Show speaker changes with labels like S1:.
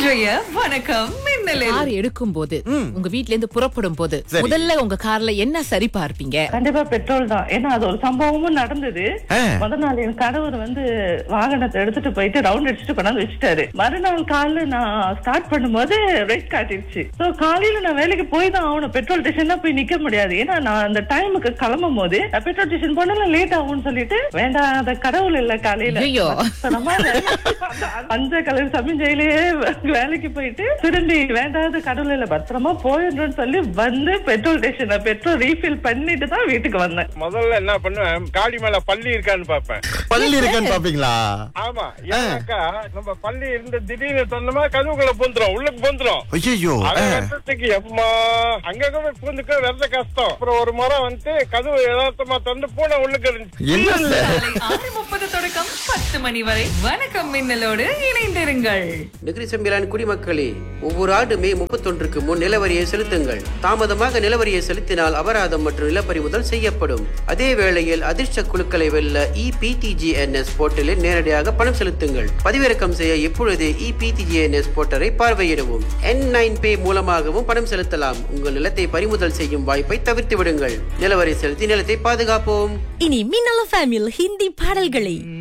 S1: இன்றைய வணக்கம் மின்னலில்
S2: கார் எடுக்கும் போது உங்க வீட்ல இருந்து புறப்படும் போது
S3: சரி.
S2: முதல்ல உங்க கார்ல என்ன சரி பார்ப்பீங்க
S4: கண்டிப்பா பெட்ரோல் தான் ஏன்னா அது ஒரு சம்பவமும் நடந்தது
S3: ஆ.
S4: முத நாள் என் கணவர் வந்து வாகனத்தை எடுத்துட்டு போயிட்டு ரவுண்ட் அடிச்சுட்டு கொண்டாந்து வச்சுட்டாரு மறுநாள் காலைல நான் ஸ்டார்ட் பண்ணும்போது ரெட் காட்டிடுச்சு சோ காலையில நான் வேலைக்கு போய் தான் ஆகணும் பெட்ரோல் ஸ்டேஷன் தான் போய் நிக்க முடியாது ஏன்னா நான் அந்த டைமுக்கு கிளம்பும் போது நான் பெட்ரோல் ஸ்டேஷன் போனாலும் லேட் ஆகும்னு சொல்லிட்டு வேண்டாம் அந்த கடவுள் இல்ல காலையில
S2: ஐயோ.
S4: பத்திரமா அந்த மஞ்சள் கலர் சமிஞ்சையிலேயே வேலைக்கு போயிட்டு திரும்பி வேண்டாத கடவுள் இல்ல பத்திரமா போயிடணும்னு சொல்லி வந்து பெட்ரோல் ஸ்டேஷன்ல பெட்ரோல் ரீஃபில் பண்ணிட்டு தான் வீட்டுக்கு வந்தேன்
S5: முதல்ல என்ன பண்ணுவேன் காடி மேல பள்ளி இருக்கான்னு பாப்பேன்
S3: பள்ளி இருக்கான்னு பாப்பீங்களா
S5: ஆமா ஏன்னாக்கா நம்ம பள்ளி இருந்து திடீர்னு சொன்னோமா கதவுக்குள்ள பூந்துரும் உள்ளுக்கு பூந்துரும்
S3: ஐயோ
S5: அதை வெட்டுறதுக்கு எப்பமா அங்கங்க போய் பூந்துக்க வெறத கஷ்டம் அப்புறம் ஒரு முறை வந்து கதவு யதார்த்தமா திறந்து பூனை உள்ளுக்கு இருந்துச்சு
S3: என்ன சார்
S1: காலை ஆறு முப்பது தொடக்கம் பத்து மணி வரை வணக்கம் மின்னலோடு இணைந்திருங்கள்
S6: நெகிரி செம்பிலான் குடிமக்களே ஒவ்வொரு ஆண்டு மே முப்பத்தொன்றுக்கு முன் நிலவரியை செலுத்துங்கள் தாமதமாக நிலவரியை செலுத்தினால் அபராதம் மற்றும் நிலப்பறிமுதல் செய்யப்படும் அதே வேளையில் அதிர்ஷ்ட குழுக்களை வெல்ல இபிடிஜிஎன்எஸ் போர்ட்டலில் நேரடியாக பணம் செலுத்துங்கள் பதிவிறக்கம் செய்ய இப்பொழுதே இபிடிஜிஎன்எஸ் போர்ட்டலை பார்வையிடவும் என் நைன் பே மூலமாகவும் பணம் செலுத்தலாம் உங்கள் நிலத்தை பறிமுதல் செய்யும் வாய்ப்பை தவிர்த்து விடுங்கள் நிலவரி செலுத்தி நிலத்தை பாதுகாப்போம்
S7: இனி மின்னல ஃபேமியில் ஹிந்தி பாடல்களை